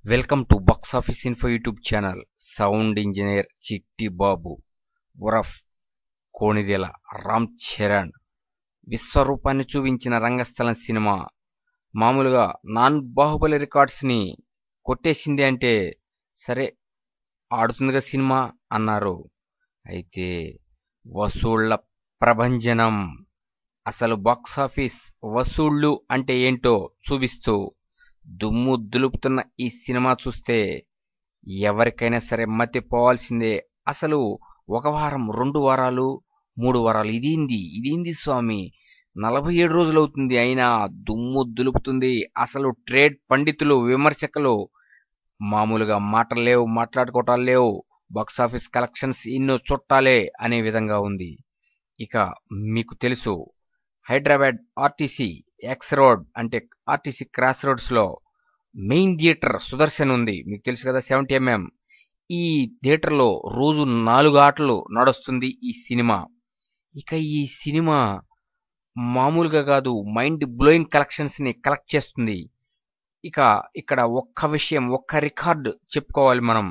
welcome to box office info YouTube channel sound engineer Chitti Babu ఉరఫ్ కోణిదెల రామ్ చరణ్ విశ్వరూపాన్ని చూపించిన రంగస్థలం సినిమా మామూలుగా నాన్ బాహుబలి రికార్డ్స్ని కొట్టేసింది అంటే సరే ఆడుతుందిగా సినిమా అన్నారు అయితే వసూళ్ల ప్రభంజనం అసలు బాక్స్ ఆఫీస్ వసూళ్లు అంటే ఏంటో చూపిస్తూ దుమ్ము దులుపుతున్న ఈ సినిమా చూస్తే ఎవరికైనా సరే మతిపోవాల్సిందే అసలు ఒక వారం రెండు వారాలు మూడు వారాలు ఇదేంది ఇదేంది స్వామి నలభై ఏడు రోజులు అవుతుంది అయినా దుమ్ము దులుపుతుంది అసలు ట్రేడ్ పండితులు విమర్శకులు మామూలుగా మాటలు లేవు మాట్లాడుకోవటాలు లేవు బాక్స్ ఆఫీస్ కలెక్షన్స్ ఎన్నో చుట్టాలే అనే విధంగా ఉంది ఇక మీకు తెలుసు హైదరాబాద్ ఆర్టీసీ ఎక్స్ రోడ్ అంటే ఆర్టీసీ క్రాస్ రోడ్స్లో మెయిన్ థియేటర్ సుదర్శన్ ఉంది మీకు తెలుసు కదా సెవెంటీ ఎంఎం ఈ థియేటర్లో రోజు నాలుగు ఆటలు నడుస్తుంది ఈ సినిమా ఇక ఈ సినిమా మామూలుగా కాదు మైండ్ బ్లోయింగ్ కలెక్షన్స్ని కలెక్ట్ చేస్తుంది ఇక ఇక్కడ ఒక్క విషయం ఒక్క రికార్డు చెప్పుకోవాలి మనం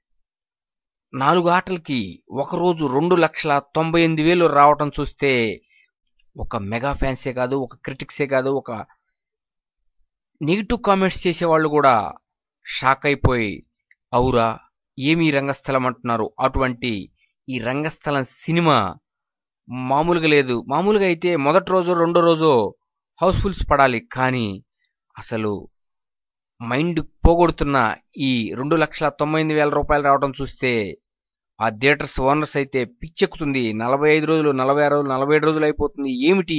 నాలుగు ఆటలకి ఒకరోజు రెండు లక్షల తొంభై ఎనిమిది వేలు రావటం చూస్తే ఒక మెగా ఫ్యాన్సే కాదు ఒక క్రిటిక్సే కాదు ఒక నెగిటివ్ కామెంట్స్ చేసేవాళ్ళు కూడా షాక్ అయిపోయి అవురా ఏమి రంగస్థలం అంటున్నారు అటువంటి ఈ రంగస్థలం సినిమా మామూలుగా లేదు మామూలుగా అయితే మొదటి రోజు రెండో రోజు హౌస్ఫుల్స్ పడాలి కానీ అసలు మైండ్ పోగొడుతున్న ఈ రెండు లక్షల తొంభై ఎనిమిది వేల రూపాయలు రావడం చూస్తే ఆ థియేటర్స్ ఓనర్స్ అయితే పిచ్చెక్కుతుంది నలభై ఐదు రోజులు నలభై ఆరు రోజులు నలభై ఏడు రోజులు అయిపోతుంది ఏమిటి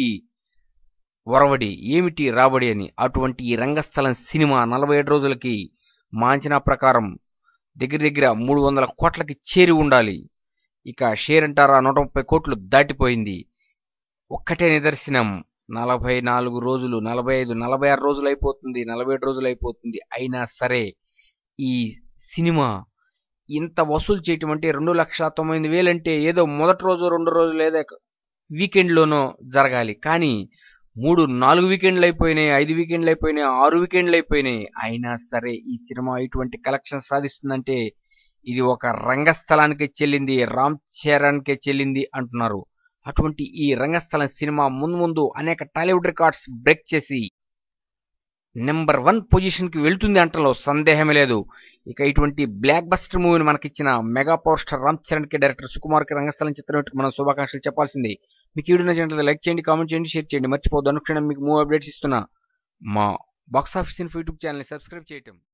వరవడి ఏమిటి రాబడి అని అటువంటి ఈ రంగస్థలం సినిమా నలభై ఏడు రోజులకి మా అంచనా ప్రకారం దగ్గర దగ్గర మూడు వందల కోట్లకి చేరి ఉండాలి ఇక షేర్ అంటారా నూట ముప్పై కోట్లు దాటిపోయింది ఒక్కటే నిదర్శనం నలభై నాలుగు రోజులు నలభై ఐదు నలభై ఆరు రోజులు అయిపోతుంది నలభై ఏడు రోజులు అయిపోతుంది అయినా సరే ఈ సినిమా ఇంత వసూలు చేయటం అంటే రెండు లక్షల తొంభై ఎనిమిది వేలు అంటే ఏదో మొదటి రోజు రెండు రోజులు లేదా వీకెండ్లోనో జరగాలి కానీ మూడు నాలుగు వీకెండ్లు అయిపోయినాయి ఐదు వీకెండ్లు అయిపోయినాయి ఆరు వీకెండ్లు అయిపోయినాయి అయినా సరే ఈ సినిమా ఇటువంటి కలెక్షన్ సాధిస్తుందంటే ఇది ఒక రంగస్థలానికి చెల్లింది రామ్ చరణ్కే చెల్లింది అంటున్నారు అటువంటి ఈ రంగస్థలం సినిమా ముందు ముందు అనేక టాలీవుడ్ రికార్డ్స్ బ్రేక్ చేసి నెంబర్ వన్ పొజిషన్కి వెళ్తుంది అంటలో సందేహమే లేదు ఇక ఇటువంటి బ్లాక్ బస్టర్ మూవీని మనకిచ్చిన mega power star Ram Charan కి డైరెక్టర్ సుకుమార్ కి రంగస్థలం చిత్రం మనం శుభాకాంక్షలు చెప్పాల్సింది మీకు వీడియో నచ్చినట్లయితే లైక్ చేయండి కామెంట్ చేయండి షేర్ చేయండి మర్చిపోద్దు అనుక్షణం మీకు మూవ్ అప్డేట్స్ ఇస్తున్నా మా బాక్స్ ఆఫీస్ ఇన్ఫో యూట్యూబ్ ఛానల్ని సబ్స్క్రైబ్ చేయటం